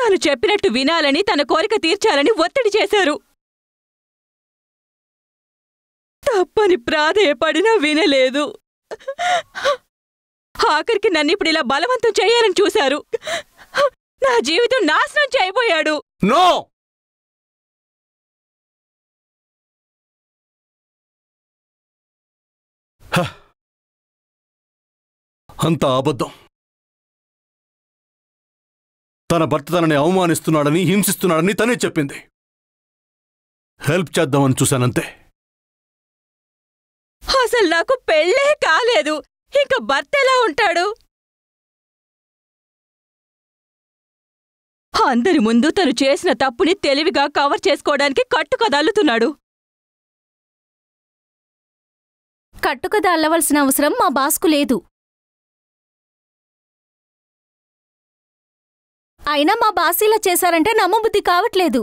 తను చెప్పినట్టు వినాలని తన కోరిక తీర్చాలని ఒత్తిడి చేశారు తప్పని ప్రాధేయపడినా వినలేదు ఆఖరికి నన్ను ఇప్పుడు ఇలా బలవంతం చేయాలని చూశారు నా జీవితం నాశనం చేయబోయాడు నో హ. అంతా అబద్ధం తన భర్త తనని అవమానిస్తున్నాడని హింసిస్తున్నాడని తనే చెప్పింది హెల్ప్ చేద్దామని చూశానంతే అసలు నాకు పెళ్ళే కాలేదు ఇంక భర్త ఎలా ఉంటాడు అందరి ముందు తను చేసిన తప్పుని తెలివిగా కవర్ చేసుకోవడానికి కట్టుకదల్లుతున్నాడు కట్టుకథ అల్లవలసిన అవసరం మా బాస్కు లేదు అయినా మా బాస్ ఇలా చేశారంటే నమ్మబుద్ధి కావట్లేదు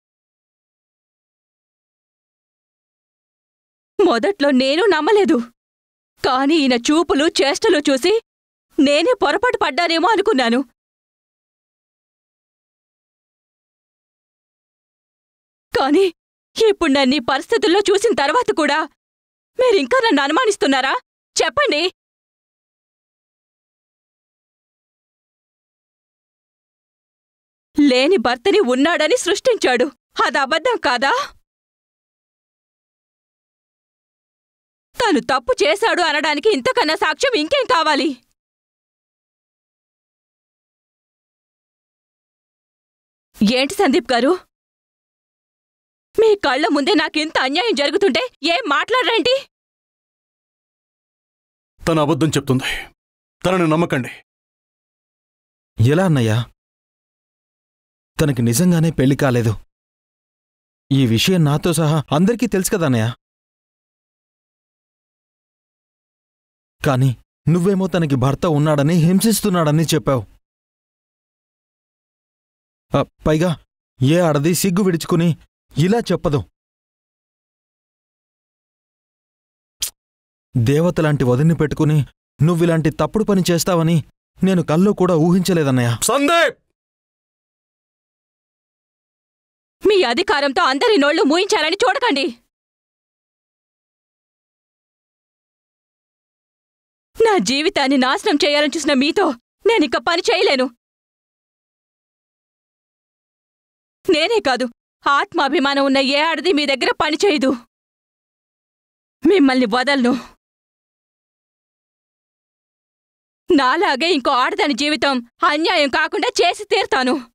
మొదట్లో నేను నమ్మలేదు కాని ఈయన చూపులు చేష్టలు చూసి నేనే పొరపాటు పడ్డానేమో అనుకున్నాను కాని ఇప్పుడు నన్ను ఈ పరిస్థితుల్లో చూసిన తర్వాత కూడా మీరింకా నన్ను అనుమానిస్తున్నారా చెప్పండి లేని భర్తని ఉన్నాడని సృష్టించాడు అది అబద్ధం కాదా తను తప్పు చేశాడు అనడానికి ఇంతకన్నా సాక్ష్యం ఇంకేం కావాలి ఏంటి సందీప్ గారు మీ కళ్ళ ముందే నాకింత అన్యాయం జరుగుతుంటే ఏం మాట్లాడరేంటి తన అబద్ధం చెప్తుంది తనని నమ్మకండి ఎలా అన్నయ్యా తనకి నిజంగానే పెళ్లి కాలేదు ఈ విషయం నాతో సహా అందరికీ తెలుసు కదా అన్నయ్య కాని నువ్వేమో తనకి భర్త ఉన్నాడని హింసిస్తున్నాడని చెప్పావు ఆ, పైగా ఏ ఆడది సిగ్గు విడుచుకుని ఇలా చెప్పదు దేవతలాంటి వదిని పెట్టుకుని నువ్విలాంటి తప్పుడు పని చేస్తావని నేను కల్లో కూడా ఊహించలేదన్నయ్య సందీప్ మీ అధికారంతో అందరి నోళ్లు మూయించాలని చూడకండి నా జీవితాన్ని నాశనం చేయాలని చూసిన మీతో నేనిక పని చేయలేను నేనే కాదు ఆత్మాభిమానం ఉన్న ఏ ఆడది మీ దగ్గర పని చేయదు మిమ్మల్ని వదలను నాలాగే ఇంకో ఆడదాని జీవితం అన్యాయం కాకుండా చేసి తీరుతాను